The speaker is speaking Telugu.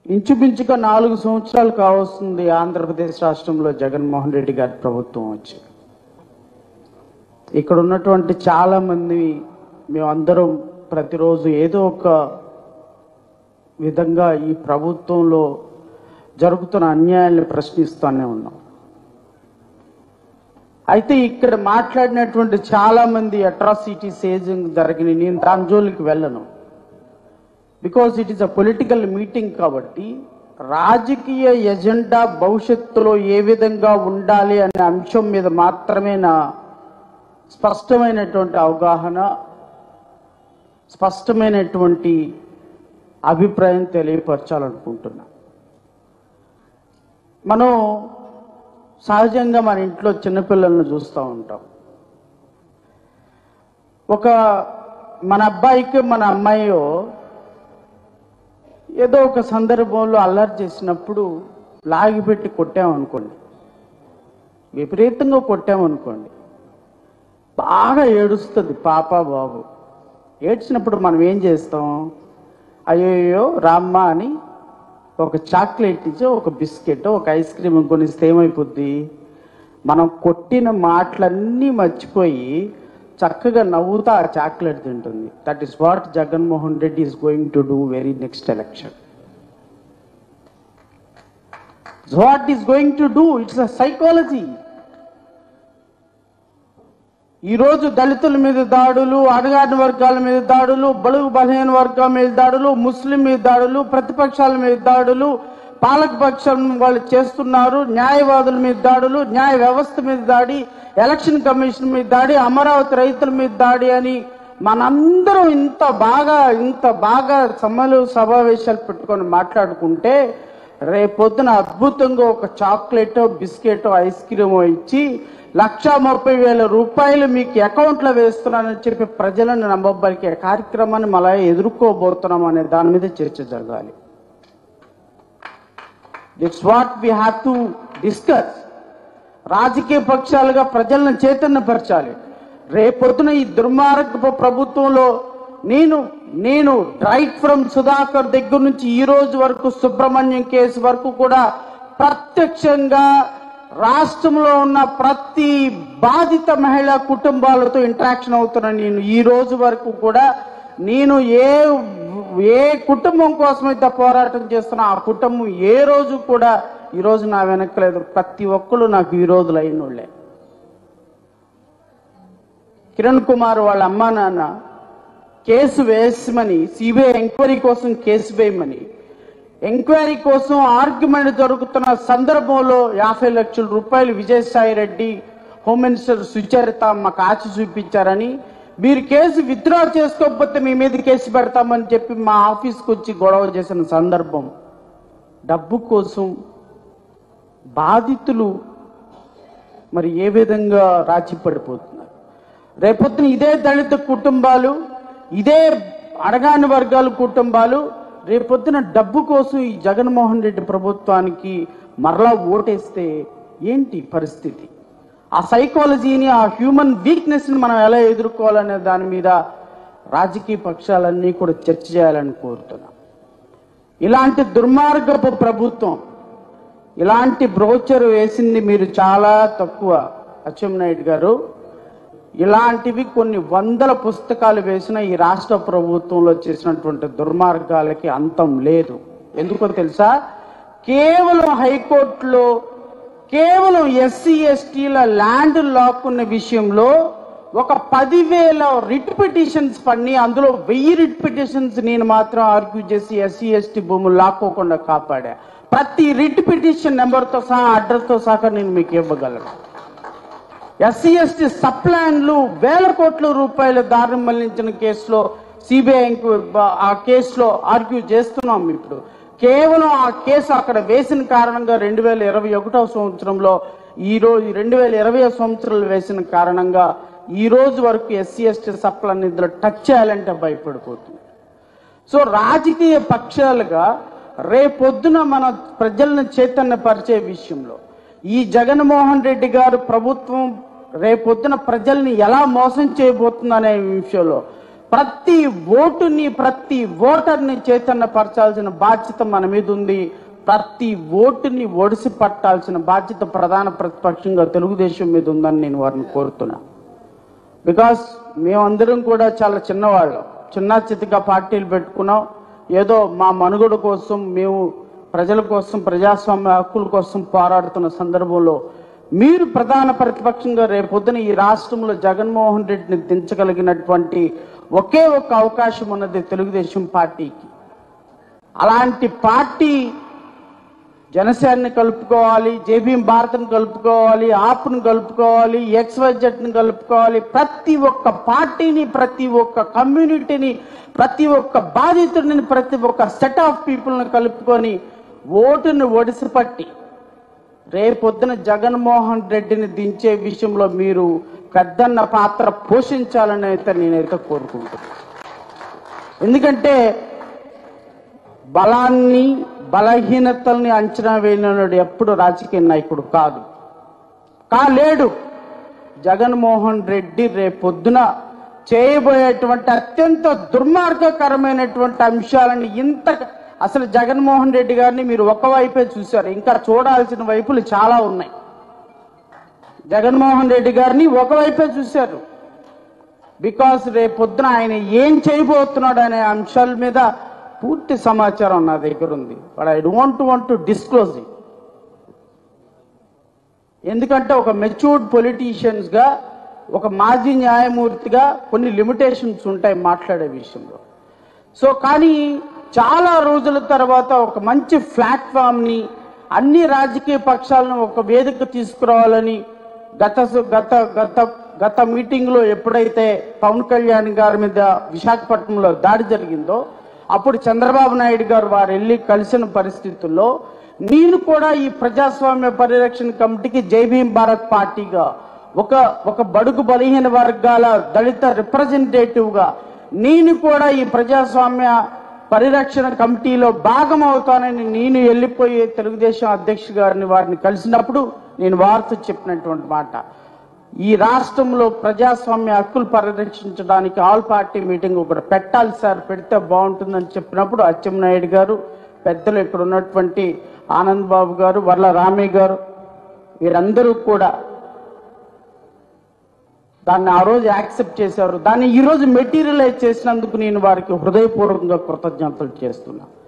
ఇంచుమించుగా నాలుగు సంవత్సరాలు కావస్తుంది ఆంధ్రప్రదేశ్ రాష్ట్రంలో జగన్మోహన్ రెడ్డి గారి ప్రభుత్వం వచ్చి ఇక్కడ ఉన్నటువంటి చాలా మంది మేమందరం ప్రతిరోజు ఏదో ఒక విధంగా ఈ ప్రభుత్వంలో జరుగుతున్న అన్యాయాన్ని ప్రశ్నిస్తూనే ఉన్నాం అయితే ఇక్కడ మాట్లాడినటువంటి చాలా మంది అట్రాసిటీస్ ఏజింగ్ జరిగిన నేను దాని జోలికి వెళ్ళను because it is a political meeting కాబట్టి రాజకీయ ఎజెండా భవిష్యత్తులో ఏ విధంగా ఉండాలి అనే అంశం మీద మాత్రమే నా స్పష్టమైనటువంటి అవగాహన స్పష్టమైనటువంటి అభిప్రాయం తెలియపరచాలనుకుంటున్నా మనం సహజంగా మన ఇంట్లో చిన్నపిల్లలను చూస్తూ ఉంటాం ఒక మన అబ్బాయికి మన అమ్మాయో ఏదో ఒక సందర్భంలో అల్లరి చేసినప్పుడు లాగిపెట్టి కొట్టామనుకోండి విపరీతంగా కొట్టామనుకోండి బాగా ఏడుస్తుంది పాప బాబు ఏడ్చినప్పుడు మనం ఏం చేస్తాం అయ్యో రామ్మ అని ఒక చాక్లెట్ ఇచ్చి ఒక బిస్కెట్ ఒక ఐస్ క్రీమ్ కొనిస్తే ఏమైపోద్ది మనం కొట్టిన మాటలన్నీ మర్చిపోయి చక్కగా నవ్వుతా ఆ చాక్లెట్ తింటుంది that is what Jaganmohan Reddy is going to do very next election what is going to do it's a psychology ఈరోజు దళితుల మీద దాడులు అడగాని వర్గాల మీద దాడులు బడుగు బలహీన వర్గాల మీద దాడులు ముస్లిం మీద దాడులు ప్రతిపక్షాల మీద దాడులు పాలకపక్షం వాళ్ళు చేస్తున్నారు న్యాయవాదుల మీద దాడులు న్యాయ వ్యవస్థ మీద దాడి ఎలక్షన్ కమిషన్ మీద దాడి అమరావతి రైతుల మీద దాడి అని మనందరం ఇంత బాగా ఇంత బాగా సమ్మలు సమావేశాలు పెట్టుకొని మాట్లాడుకుంటే రేపొద్దున అద్భుతంగా ఒక చాక్లెట్ బిస్కెట్ ఐస్ క్రీమ్ ఇచ్చి లక్ష ముప్పై వేల రూపాయలు మీకు అకౌంట్లో వేస్తున్నానని చెప్పి ప్రజలను నమ్మబలికే కార్యక్రమాన్ని మళ్ళా ఎదుర్కోబోతున్నాం అనే దాని మీద చర్చ జరగాలి it's what we have to discuss రాజకీయ పక్షాలుగా ప్రజలను చైతన్యపరచాలి రేపొద్దున ఈ దుర్మార్గపు ప్రభుత్వంలో నేను నేను రైట్ ఫ్రమ్ సుధాకర్ దగ్గర నుంచి ఈ రోజు వరకు సుబ్రహ్మణ్యం కేసు వరకు కూడా ప్రత్యక్షంగా రాష్ట్రంలో ఉన్న ప్రతి బాధిత మహిళా కుటుంబాలతో ఇంటరాక్షన్ అవుతున్న నేను ఈ రోజు వరకు కూడా నేను ఏ ఏ కుటుంబం కోసమైతే పోరాటం చేస్తున్నా ఆ కుటుంబం ఏ రోజు కూడా ఈ రోజు నా వెనక్కలేదు ప్రతి ఒక్కరు నాకు ఈ రోజులు అయినోళ్ళే కిరణ్ కుమార్ వాళ్ళ అమ్మా నాన్న కేసు వేసమని సిబిఐ ఎంక్వైరీ కోసం కేసు వేయమని ఎంక్వైరీ కోసం ఆర్గ్యుమెంట్ జరుగుతున్న సందర్భంలో యాభై లక్షల రూపాయలు విజయసాయి రెడ్డి హోమ్ మినిస్టర్ సుచరిత మాకు ఆచి చూపించారని మీరు కేసు విత్డ్రా చేసుకోకపోతే మీ మీద కేసు పెడతామని చెప్పి మా ఆఫీస్కి వచ్చి గొడవ చేసిన సందర్భం డబ్బు కోసం బాధితులు మరి ఏ విధంగా రాచి పడిపోతున్నారు రేపొద్దున ఇదే దళిత కుటుంబాలు ఇదే అడగాని వర్గాల కుటుంబాలు రేపొద్దున డబ్బు కోసం ఈ జగన్మోహన్ రెడ్డి ప్రభుత్వానికి మరలా ఓటేస్తే ఏంటి పరిస్థితి ఆ సైకాలజీని ఆ హ్యూమన్ వీక్నెస్ని మనం ఎలా ఎదుర్కోవాలనే దాని మీద రాజకీయ పక్షాలన్నీ కూడా చర్చ చేయాలని కోరుతున్నాం ఇలాంటి దుర్మార్గపు ప్రభుత్వం ఇలాంటి బ్రోచర్ వేసింది మీరు చాలా తక్కువ అచ్చెన్నాయుడు గారు ఇలాంటివి కొన్ని వందల పుస్తకాలు వేసిన ఈ రాష్ట్ర ప్రభుత్వంలో చేసినటువంటి దుర్మార్గాలకి అంతం లేదు ఎందుకో తెలుసా కేవలం హైకోర్టులో కేవలం ఎస్సీ ఎస్టీల ల్యాండ్ లాక్కున్న విషయంలో ఒక పదివేల రిట్ పిటిషన్స్ పన్ని అందులో వెయ్యి రిట్ పిటిషన్స్ నేను మాత్రం ఆర్గ్యూ చేసి ఎస్సీ ఎస్టీ భూములు లాక్కోకుండా కాపాడా ప్రతి రిట్ పిటిషన్ నెంబర్తో సహా అడ్రస్తో సహా నేను మీకు ఇవ్వగలను ఎస్సీ ఎస్టీ సప్లాన్లు వేల కోట్ల రూపాయల దారి మళ్లించిన కేసులో సిబిఐ ఆ కేసులో ఆర్గ్యూ చేస్తున్నాం ఇప్పుడు కేవలం ఆ కేసు అక్కడ వేసిన కారణంగా రెండు వేల ఇరవై ఒకటవ సంవత్సరంలో ఈ రోజు రెండు వేల ఇరవై సంవత్సరాలు వేసిన కారణంగా ఈ రోజు వరకు ఎస్సీ ఎస్టీ సప్లాన్ ఇందులో టచ్ చేయాలంటే భయపడిపోతుంది సో రాజకీయ పక్షాలుగా రేపొద్దున మన ప్రజలను చైతన్యపరిచే విషయంలో ఈ జగన్మోహన్ రెడ్డి గారు ప్రభుత్వం రేపొద్దున ప్రజల్ని ఎలా మోసం చేయబోతుందనే విషయంలో ప్రతి ఓటుని ప్రతి ఓటర్ని చైతన్యపరచాల్సిన బాధ్యత మన మీద ఉంది ప్రతి ఓటుని ఒడిసి పట్టాల్సిన బాధ్యత ప్రధాన ప్రతిపక్షంగా తెలుగుదేశం మీద ఉందని నేను వారిని కోరుతున్నా బికాస్ మేమందరం కూడా చాలా చిన్నవాళ్ళం చిన్న చితిగా పార్టీలు పెట్టుకున్నాం ఏదో మా మనుగడ కోసం మేము ప్రజల కోసం ప్రజాస్వామ్య హక్కుల కోసం పోరాడుతున్న సందర్భంలో మీరు ప్రధాన ప్రతిపక్షంగా రేపొద్దున ఈ రాష్ట్రంలో జగన్మోహన్ రెడ్డిని దించగలిగినటువంటి ఒకే ఒక్క అవకాశం ఉన్నది తెలుగుదేశం పార్టీకి అలాంటి పార్టీ జనసేనని కలుపుకోవాలి జేబీఎం భారత్ని కలుపుకోవాలి ఆప్ను కలుపుకోవాలి ఎక్స్వైజెడ్ని కలుపుకోవాలి ప్రతి ఒక్క పార్టీని ప్రతి ఒక్క కమ్యూనిటీని ప్రతి ఒక్క బాధితుడిని ప్రతి ఒక్క సెట్ ఆఫ్ పీపుల్ని కలుపుకొని ఓటుని ఒడిసిపట్టి రేపొద్దున జగన్మోహన్ రెడ్డిని దించే విషయంలో మీరు పెద్దన్న పాత్ర పోషించాలని అయితే నేనైతే కోరుకుంటున్నాను ఎందుకంటే బలాన్ని బలహీనతల్ని అంచనా వేయనడు ఎప్పుడు రాజకీయ నాయకుడు కాదు కాలేడు జగన్మోహన్ రెడ్డి రేపొద్దున చేయబోయేటువంటి అత్యంత దుర్మార్గకరమైనటువంటి అంశాలని ఇంత అసలు జగన్మోహన్ రెడ్డి గారిని మీరు ఒక వైపే చూశారు ఇంకా చూడాల్సిన వైపులు చాలా ఉన్నాయి జగన్మోహన్ రెడ్డి గారిని ఒకవైపే చూశారు బికాస్ రేపొద్దున ఆయన ఏం చేయబోతున్నాడు అనే అంశాల మీద పూర్తి సమాచారం నా దగ్గర ఉంది but I don't want to disclose it ఎందుకంటే ఒక మెచ్యూర్డ్ పొలిటీషియన్స్గా ఒక మాజీ న్యాయమూర్తిగా కొన్ని లిమిటేషన్స్ ఉంటాయి మాట్లాడే విషయంలో సో కానీ చాలా రోజుల తర్వాత ఒక మంచి ప్లాట్ఫామ్ని అన్ని రాజకీయ పక్షాలను ఒక వేదిక తీసుకురావాలని గత గత గత గత మీటింగ్లో ఎప్పుడైతే పవన్ కళ్యాణ్ గారి మీద విశాఖపట్నంలో దాడి జరిగిందో అప్పుడు చంద్రబాబు నాయుడు గారు వారు వెళ్ళి కలిసిన పరిస్థితుల్లో నేను కూడా ఈ ప్రజాస్వామ్య పరిరక్షణ కమిటీకి జై భీమ్ భారత్ పార్టీగా ఒక ఒక బడుగు బలహీన వర్గాల దళిత రిప్రజెంటేటివ్ గా నేను కూడా ఈ ప్రజాస్వామ్య పరిరక్షణ కమిటీలో భాగం అవుతానని నేను వెళ్ళిపోయి తెలుగుదేశం అధ్యక్ష గారిని వారిని కలిసినప్పుడు నేను వారితో చెప్పినటువంటి మాట ఈ రాష్ట్రంలో ప్రజాస్వామ్య హక్కులు పరిరక్షించడానికి ఆల్ పార్టీ మీటింగ్ ఒకటి పెట్టాలి సార్ పెడితే బాగుంటుందని చెప్పినప్పుడు అచ్చెన్నాయుడు గారు పెద్దలు ఇక్కడ ఉన్నటువంటి ఆనంద్ బాబు గారు వర్ల రామయ్య గారు వీరందరూ కూడా దాన్ని ఆ రోజు యాక్సెప్ట్ చేశారు దాన్ని ఈ రోజు మెటీరియలైజ్ చేసినందుకు నేను వారికి హృదయపూర్వకంగా కృతజ్ఞతలు చేస్తున్నా